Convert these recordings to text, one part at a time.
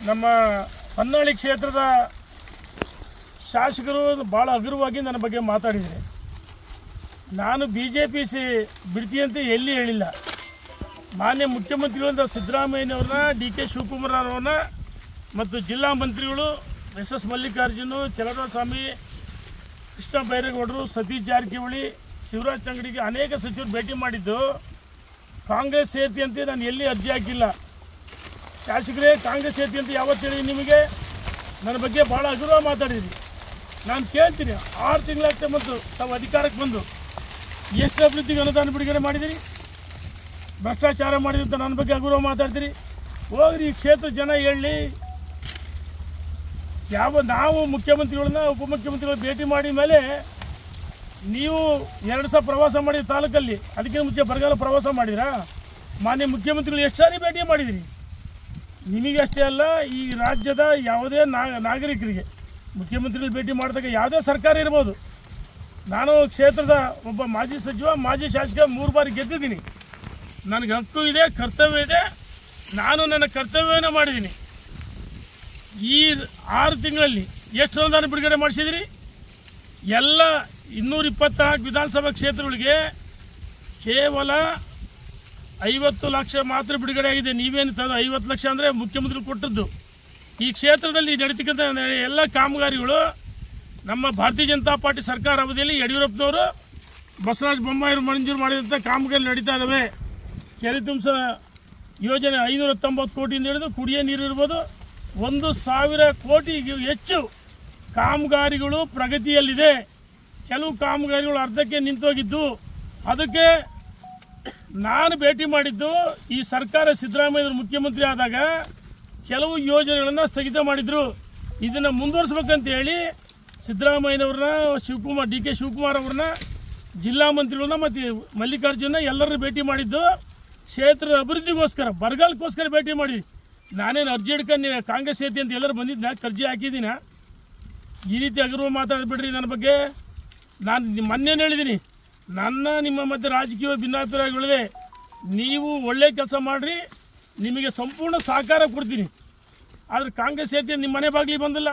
ನಮ್ಮ ಹೊನ್ನಾಳಿ ಕ್ಷೇತ್ರದ ಶಾಸಕರು ಭಾಳ ಹಗುರವಾಗಿ ನನ್ನ ಬಗ್ಗೆ ಮಾತಾಡಿದ್ದಾರೆ ನಾನು ಬಿ ಜೆ ಪಿ ಸಿ ಬಿಡ್ತೀಯಂತ ಎಲ್ಲಿ ಹೇಳಿಲ್ಲ ಮಾನ್ಯ ಮುಖ್ಯಮಂತ್ರಿಗಳಾದ ಸಿದ್ದರಾಮಯ್ಯನವ್ರನ್ನ ಡಿ ಕೆ ಶಿವಕುಮಾರ್ ಅವರನ್ನ ಮತ್ತು ಜಿಲ್ಲಾ ಮಂತ್ರಿಗಳು ಎಸ್ ಎಸ್ ಮಲ್ಲಿಕಾರ್ಜುನು ಚಲನಸ್ವಾಮಿ ಕೃಷ್ಣ ಬೈರೇಗೌಡರು ಸತೀಶ್ ಜಾರಕಿಹೊಳಿ ಶಿವರಾಜ್ ತಂಗಡಿಗೆ ಅನೇಕ ಸಚಿವರು ಭೇಟಿ ಮಾಡಿದ್ದು ಕಾಂಗ್ರೆಸ್ ಸೇರ್ತಿಯಂತೆ ನಾನು ಎಲ್ಲಿ ಅರ್ಜಿ ಹಾಕಿಲ್ಲ ಶಾಸಕರೇ ಕಾಂಗ್ರೆಸ್ ಸೇರ್ತಿ ಅಂತ ಯಾವತ್ತು ಹೇಳಿ ನಿಮಗೆ ನನ್ನ ಬಗ್ಗೆ ಭಾಳ ಹಗುರ ಮಾತಾಡಿದ್ರಿ ನಾನು ಕೇಳ್ತೀನಿ ಆರು ತಿಂಗಳಾಗ್ತೇ ಬಂತು ತಾವು ಅಧಿಕಾರಕ್ಕೆ ಬಂದು ಎಷ್ಟು ಅಭಿವೃದ್ಧಿಗೆ ಅನುದಾನ ಬಿಡುಗಡೆ ಮಾಡಿದಿರಿ ಭ್ರಷ್ಟಾಚಾರ ಮಾಡಿದ್ರಿ ಅಂತ ನನ್ನ ಬಗ್ಗೆ ಹಗುರ ಮಾತಾಡ್ತೀರಿ ಹೋಗ್ರಿ ಈ ಕ್ಷೇತ್ರ ಜನ ಹೇಳಿ ಯಾವ ನಾವು ಮುಖ್ಯಮಂತ್ರಿಗಳನ್ನ ಉಪಮುಖ್ಯಮಂತ್ರಿಗಳ ಭೇಟಿ ಮಾಡಿದ ಮೇಲೆ ನೀವು ಎರಡು ಸಲ ಪ್ರವಾಸ ಮಾಡಿ ತಾಲೂಕಲ್ಲಿ ಅದಕ್ಕೆ ಮುಂಚೆ ಬರಗಾಲ ಪ್ರವಾಸ ಮಾಡಿದ್ರಾ ಮಾನ್ಯ ಮುಖ್ಯಮಂತ್ರಿಗಳು ಎಷ್ಟು ಸಾರಿ ಭೇಟಿ ಮಾಡಿದಿರಿ ನಿಮಗಷ್ಟೇ ಅಲ್ಲ ಈ ರಾಜ್ಯದ ಯಾವುದೇ ನಾ- ನಾಗರಿಕರಿಗೆ ಮುಖ್ಯಮಂತ್ರಿಗಳು ಭೇಟಿ ಮಾಡಿದಾಗ ಯಾವುದೇ ಸರ್ಕಾರ ಇರ್ಬೋದು ನಾನು ಕ್ಷೇತ್ರದ ಒಬ್ಬ ಮಾಜಿ ಸಚಿವ ಮಾಜಿ ಶಾಸಕ ಮೂರು ಬಾರಿ ಗೆದ್ದಿದ್ದೀನಿ ನನಗೆ ಹಕ್ಕು ಇದೆ ಕರ್ತವ್ಯ ಇದೆ ನಾನು ನನ್ನ ಕರ್ತವ್ಯವನ್ನು ಮಾಡಿದ್ದೀನಿ ಈ ಆರು ತಿಂಗಳಲ್ಲಿ ಎಷ್ಟು ಅನುದಾನ ಬಿಡುಗಡೆ ಮಾಡಿಸಿದಿರಿ ಎಲ್ಲ ಇನ್ನೂರ ಇಪ್ಪತ್ನಾಲ್ಕು ವಿಧಾನಸಭಾ ಕ್ಷೇತ್ರಗಳಿಗೆ ಕೇವಲ ಐವತ್ತು ಲಕ್ಷ ಮಾತ್ರ ಬಿಡುಗಡೆ ಆಗಿದೆ ನೀವೇನು ತಂದು ಐವತ್ತು ಲಕ್ಷ ಅಂದರೆ ಮುಖ್ಯಮಂತ್ರಿ ಕೊಟ್ಟದ್ದು ಈ ಕ್ಷೇತ್ರದಲ್ಲಿ ನಡೀತಕ್ಕಂಥ ಎಲ್ಲ ಕಾಮಗಾರಿಗಳು ನಮ್ಮ ಭಾರತೀಯ ಜನತಾ ಪಾರ್ಟಿ ಸರ್ಕಾರ ಅವಧಿಯಲ್ಲಿ ಯಡಿಯೂರಪ್ಪನವರು ಬಸವರಾಜ ಬೊಮ್ಮಾಯಿ ಮಂಜೂರು ಮಾಡಿದಂಥ ಕಾಮಗಾರಿ ನಡೀತಾ ಇದ್ದಾವೆ ಕೆರೆ ತುಂಬಿಸ ಯೋಜನೆ ಐನೂರ ತೊಂಬತ್ತು ಕೋಟಿಯಿಂದ ಹಿಡಿದು ಕುಡಿಯೋ ನೀರು ಇರ್ಬೋದು ಒಂದು ಸಾವಿರ ಕೋಟಿಗೂ ಹೆಚ್ಚು ಕಾಮಗಾರಿಗಳು ಪ್ರಗತಿಯಲ್ಲಿದೆ ಕೆಲವು ಕಾಮಗಾರಿಗಳು ಅರ್ಧಕ್ಕೆ ನಿಂತೋಗಿದ್ದು ಅದಕ್ಕೆ ನಾನು ಭೇಟಿ ಮಾಡಿದ್ದು ಈ ಸರ್ಕಾರ ಸಿದ್ದರಾಮಯ್ಯವರು ಮುಖ್ಯಮಂತ್ರಿ ಆದಾಗ ಕೆಲವು ಯೋಜನೆಗಳನ್ನು ಸ್ಥಗಿತ ಮಾಡಿದರು ಇದನ್ನು ಮುಂದುವರಿಸ್ಬೇಕಂತ ಹೇಳಿ ಸಿದ್ದರಾಮಯ್ಯನವ್ರನ್ನ ಶಿವಕುಮಾರ್ ಡಿ ಕೆ ಶಿವಕುಮಾರ್ ಅವ್ರನ್ನ ಜಿಲ್ಲಾ ಮಂತ್ರಿಗಳನ್ನ ಮತ್ತು ಮಲ್ಲಿಕಾರ್ಜುನ ಎಲ್ಲರನ್ನು ಭೇಟಿ ಮಾಡಿದ್ದು ಕ್ಷೇತ್ರದ ಅಭಿವೃದ್ಧಿಗೋಸ್ಕರ ಬರಗಾಲಕ್ಕೋಸ್ಕರ ಭೇಟಿ ಮಾಡಿ ನಾನೇನು ಅರ್ಜಿ ಹಿಡ್ಕೊಂಡು ಕಾಂಗ್ರೆಸ್ ಸೇತಿ ಅಂತ ಎಲ್ಲರೂ ಬಂದಿದ್ದ ಅರ್ಜಿ ಹಾಕಿದ್ದೀನ ಈ ರೀತಿ ಅಗರ್ವ ಮಾತಾಡಬೇಡ್ರಿ ನನ್ನ ಬಗ್ಗೆ ನಾನು ನಿಮ್ಮ ಮೊನ್ನೆ ಹೇಳಿದ್ದೀನಿ ನನ್ನ ನಿಮ್ಮ ಮಧ್ಯೆ ರಾಜಕೀಯ ಭಿನ್ನಾಭಿಪ್ರಾಯಗಳಿವೆ ನೀವು ಒಳ್ಳೆ ಕೆಲಸ ಮಾಡಿರಿ ನಿಮಗೆ ಸಂಪೂರ್ಣ ಸಹಕಾರ ಕೊಡ್ತೀನಿ ಆದರೆ ಕಾಂಗ್ರೆಸ್ ಸೇರ್ತಿ ನಿಮ್ಮ ಮನೆ ಬಾಗಿಲಿಗೆ ಬಂದಿಲ್ಲ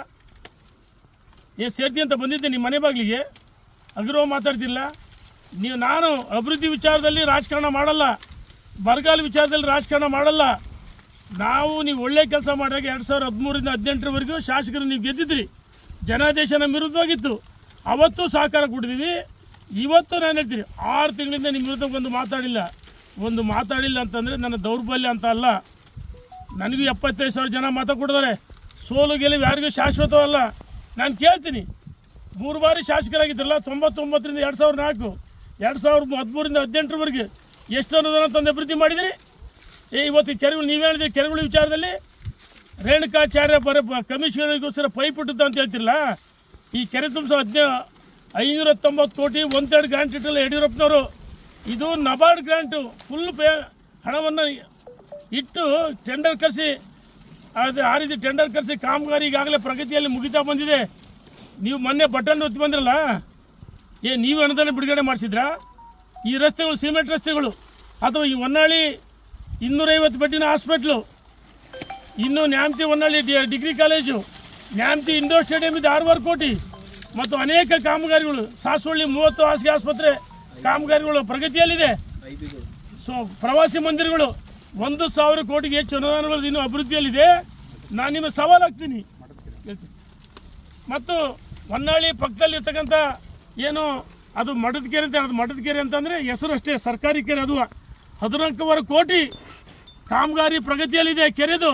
ಏನು ಸೇರ್ತಿ ಅಂತ ಬಂದಿದ್ದೆ ನಿಮ್ಮ ಮನೆ ಬಾಗಿಲಿಗೆ ಅಗರ್ವ ಮಾತಾಡ್ತಿಲ್ಲ ನೀವು ನಾನು ಅಭಿವೃದ್ಧಿ ವಿಚಾರದಲ್ಲಿ ರಾಜಕಾರಣ ಮಾಡಲ್ಲ ಬರಗಾಲ ವಿಚಾರದಲ್ಲಿ ರಾಜಕಾರಣ ಮಾಡಲ್ಲ ನಾವು ನೀವು ಒಳ್ಳೆ ಕೆಲಸ ಮಾಡಿದಾಗ ಎರಡು ಸಾವಿರದ ಹದಿಮೂರಿಂದ ಹದಿನೆಂಟರವರೆಗೂ ಶಾಸಕರು ನೀವು ಗೆದ್ದಿದ್ರಿ ಜನಾದೇಶ ನಮ್ಮ ವಿರುದ್ಧವಾಗಿತ್ತು ಅವತ್ತು ಸಹಕಾರ ಕೊಟ್ಟಿದ್ದೀವಿ ಇವತ್ತು ನಾನು ಹೇಳ್ತೀನಿ ಆರು ತಿಂಗಳಿಂದ ನಿಮ್ಮ ವಿರುದ್ಧ ಒಂದು ಮಾತಾಡಿಲ್ಲ ಒಂದು ಮಾತಾಡಿಲ್ಲ ಅಂತಂದರೆ ನನ್ನ ದೌರ್ಬಲ್ಯ ಅಂತ ಅಲ್ಲ ನನಗೂ ಎಪ್ಪತ್ತೈದು ಸಾವಿರ ಜನ ಮತ ಕೊಟ್ಟಿದ್ದಾರೆ ಸೋಲು ಗೆಲುವು ಯಾರಿಗೂ ಶಾಶ್ವತವಲ್ಲ ನಾನು ಕೇಳ್ತೀನಿ ಮೂರು ಬಾರಿ ಶಾಸಕರಾಗಿದ್ರಲ್ಲ ತೊಂಬತ್ತೊಂಬತ್ತರಿಂದ ಎರಡು ಸಾವಿರದ ನಾಲ್ಕು ಎರಡು ಸಾವಿರದ ಹದಿಮೂರಿಂದ ಹದಿನೆಂಟರವರೆಗೆ ಎಷ್ಟು ಅನುದಾನ ತಂದು ಅಭಿವೃದ್ಧಿ ಮಾಡಿದಿರಿ ಏ ಇವತ್ತು ಕೆರೆಗಳು ನೀವೇ ಹೇಳಿದ್ರಿ ಕೆರೆಗಳ ವಿಚಾರದಲ್ಲಿ ರೇಣುಕಾಚಾರ್ಯ ಬರ ಕಮಿಷನರಿಗೋಸ್ಕರ ಪೈಪ್ ಇಟ್ಟದ್ದು ಅಂತ ಹೇಳ್ತಿರಲ್ಲ ಈ ಕೆರೆ ತುಂಬಿಸೋ ಹದಿನೈ ಐನೂರ ತೊಂಬತ್ತು ಕೋಟಿ ಒಂದೆರಡು ಗ್ರಾಂಟ್ ಇಟ್ಟಲ್ಲ ಯಡಿಯೂರಪ್ಪನವರು ಇದು ನಬಾರ್ಡ್ ಗ್ರಾಂಟು ಫುಲ್ ಪೇ ಹಣವನ್ನು ಇಟ್ಟು ಟೆಂಡರ್ ಕರೆಸಿ ಅದು ಆ ರೀತಿ ಟೆಂಡರ್ ಕರೆಸಿ ಕಾಮಗಾರಿ ಈಗಾಗಲೇ ಪ್ರಗತಿಯಲ್ಲಿ ಮುಗಿತಾ ಬಂದಿದೆ ನೀವು ಮೊನ್ನೆ ಬಟನ್ ಒತ್ತಿ ಬಂದ್ರಲ್ಲ ಏ ನೀವು ಅನುದಾನ ಬಿಡುಗಡೆ ಮಾಡಿಸಿದ್ರಾ ಈ ರಸ್ತೆಗಳು ಸಿಮೆಂಟ್ ರಸ್ತೆಗಳು ಅಥವಾ ಈ ಹೊನ್ನಾಳಿ ಇನ್ನೂರೈವತ್ತು ಬೆಡ್ಡಿನ ಹಾಸ್ಪಿಟ್ಲು ಇನ್ನು ನ್ಯಾಮತಿ ಹೊನ್ನಾಳಿ ಡಿ- degree college Nyamathi indoor stadium ಇದೆ ಆರೂವರೆ ಕೋಟಿ ಮತ್ತು ಅನೇಕ ಕಾಮಗಾರಿಗಳು ಸಾಸವಳ್ಳಿ ಮೂವತ್ತು ಹಾಸಿಗೆ ಆಸ್ಪತ್ರೆ ಕಾಮಗಾರಿಗಳು ಪ್ರಗತಿಯಲ್ಲಿದೆ ಸೊ ಪ್ರವಾಸಿ ಮಂದಿರಗಳು ಒಂದು ಸಾವಿರ ಕೋಟಿಗೆ ಹೆಚ್ಚು ಅನುದಾನಗಳು ಇನ್ನೂ ಅಭಿವೃದ್ಧಿಯಲ್ಲಿದೆ ನಾನು ನಿಮಗೆ ಸವಾಲು ಹಾಕ್ತೀನಿ ಹೇಳ್ತೀನಿ. ಮತ್ತು ಹೊನ್ನಾಳಿ ಪಕ್ಕದಲ್ಲಿರ್ತಕ್ಕಂಥ ಏನು ಅದು ಮಠದ ಕೆರೆ ಅಂತ ಅದು ಮಠದ ಕೆರೆ ಅಂತಂದರೆ ಹೆಸರು ಅಷ್ಟೇ ಸರ್ಕಾರಿ ಕೆರೆ ಅದು ಹದಿನಾಲ್ಕೂವರೆ ಕೋಟಿ ಕಾಮಗಾರಿ ಪ್ರಗತಿಯಲ್ಲಿದೆ ಕೆರೆದು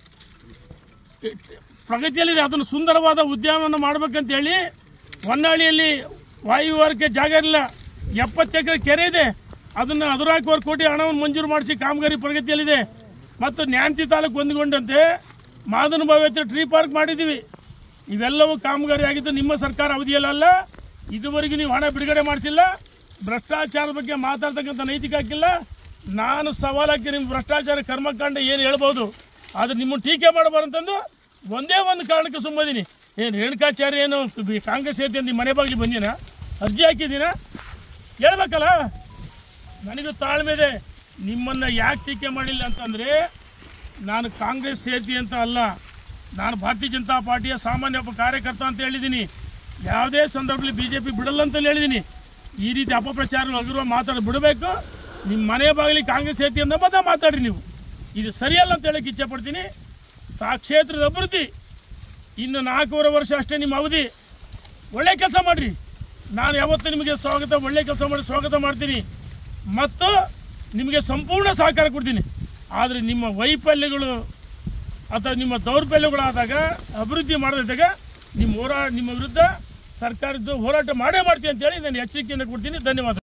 ಪ್ರಗತಿಯಲ್ಲಿದೆ ಅದನ್ನು ಸುಂದರವಾದ ಉದ್ಯಾನವನ್ನು ಮಾಡಬೇಕಂತ ಹೇಳಿ ಹೊನ್ನಾಳಿಯಲ್ಲಿ ವಾಯುವಾರಕ್ಕೆ ಜಾಗ ಇರಲಿಲ್ಲ ಎಪ್ಪತ್ತು ಎಕರೆ ಕೆರೆ ಇದೆ ಅದನ್ನು ಹದಿನಾಲ್ಕೂವರೆ ಕೋಟಿ ಹಣವನ್ನು ಮಂಜೂರು ಮಾಡಿಸಿ ಕಾಮಗಾರಿ ಪ್ರಗತಿಯಲ್ಲಿದೆ ಮತ್ತು ನ್ಯಾಮತಿ ತಾಲೂಕು ಹೊಂದಿಕೊಂಡಂತೆ ಮಾದನ ಭಾವ್ಯತೆ ಟ್ರೀ ಪಾರ್ಕ್ ಮಾಡಿದ್ದೀವಿ ಇವೆಲ್ಲವೂ ಕಾಮಗಾರಿ ಆಗಿದ್ದು ನಿಮ್ಮ ಸರ್ಕಾರ ಅವಧಿಯಲ್ಲ ಇದುವರೆಗೂ ನೀವು ಹಣ ಬಿಡುಗಡೆ ಮಾಡಿಸಿಲ್ಲ ಭ್ರಷ್ಟಾಚಾರದ ಬಗ್ಗೆ ಮಾತಾಡ್ತಕ್ಕಂಥ ನೈತಿಕ ಹಕ್ಕಿಲ್ಲ ನಾನು ಸವಾಲಾಗಿ ನಿಮ್ಮ ಭ್ರಷ್ಟಾಚಾರ ಕರ್ಮಕಾಂಡ ಏನು ಹೇಳ್ಬೋದು ಆದರೆ ನಿಮ್ಮನ್ನು ಟೀಕೆ ಮಾಡಬಾರಂತಂದು ಒಂದೇ ಒಂದು ಕಾರಣಕ್ಕೆ ಸುಮ್ಮದೀನಿ ಏನು ರೇಣುಕಾಚಾರ್ಯ ಏನು ಬಿ- ಕಾಂಗ್ರೆಸ್ ಐತಿ ಅಂತ ನಿಮ್ಮ ಮನೆ ಬಾಗಿಲಿಗೆ ಬಂದಿನ ಅರ್ಜಿ ಹಾಕಿದ್ದೀನ ಹೇಳ್ಬೇಕಲ್ಲ ನನಗೂ ತಾಳ್ಮೆ ಇದೆ ನಿಮ್ಮನ್ನು ಯಾಕೆ ಟೀಕೆ ಮಾಡಿಲ್ಲ ಅಂತಂದರೆ ನಾನು ಕಾಂಗ್ರೆಸ್ ಸೇರ್ತಿ ಅಂತ ಅಲ್ಲ ನಾನು ಭಾರತೀಯ ಜನತಾ ಪಾರ್ಟಿಯ ಸಾಮಾನ್ಯ ಒಬ್ಬ ಕಾರ್ಯಕರ್ತ ಅಂತ ಹೇಳಿದ್ದೀನಿ ಯಾವುದೇ ಸಂದರ್ಭದಲ್ಲಿ ಬಿ ಜೆ ಪಿ ಬಿಡಲ್ಲ ಅಂತಲೇ ಹೇಳಿದ್ದೀನಿ ಈ ರೀತಿ ಅಪಪ್ರಚಾರ ಹಗುರುವ ಮಾತಾಡಿ ಬಿಡಬೇಕು ನಿಮ್ಮ ಮನೆ ಬಾಗಿಲಿಗೆ ಕಾಂಗ್ರೆಸ್ ಐತಿ ಅಂತ ಮಾತ್ರ ಮಾತಾಡ್ರಿ ನೀವು ಇದು ಸರಿಯಲ್ಲ ಅಂತ ಹೇಳಕ್ಕೆ ಇಚ್ಛೆಪಡ್ತೀನಿ ಆ ಕ್ಷೇತ್ರದ ಅಭಿವೃದ್ಧಿ ಇನ್ನು ನಾಲ್ಕೂವರೆ ವರ್ಷ ಅಷ್ಟೇ ನಿಮ್ಮ ಅವಧಿ ಒಳ್ಳೆ ಕೆಲಸ ಮಾಡಿರಿ ನಾನು ಯಾವತ್ತೂ ನಿಮಗೆ ಸ್ವಾಗತ ಒಳ್ಳೆ ಕೆಲಸ ಮಾಡಿ ಸ್ವಾಗತ ಮಾಡ್ತೀನಿ ಮತ್ತು ನಿಮಗೆ ಸಂಪೂರ್ಣ ಸಹಕಾರ ಕೊಡ್ತೀನಿ ಆದರೆ ನಿಮ್ಮ ವೈಫಲ್ಯಗಳು ಅಥವಾ ನಿಮ್ಮ ದೌರ್ಬಲ್ಯಗಳಾದಾಗ ಅಭಿವೃದ್ಧಿ ಮಾಡದಿದ್ದಾಗ ನಿಮ್ಮ ಹೋರಾ ನಿಮ್ಮ ವಿರುದ್ಧ ಸರ್ಕಾರದ್ದು ಹೋರಾಟ ಮಾಡೇ ಮಾಡ್ತೀನಿ ಅಂತೇಳಿ ನಾನು ಎಚ್ಚರಿಕೆಯನ್ನು ಕೊಡ್ತೀನಿ ಧನ್ಯವಾದ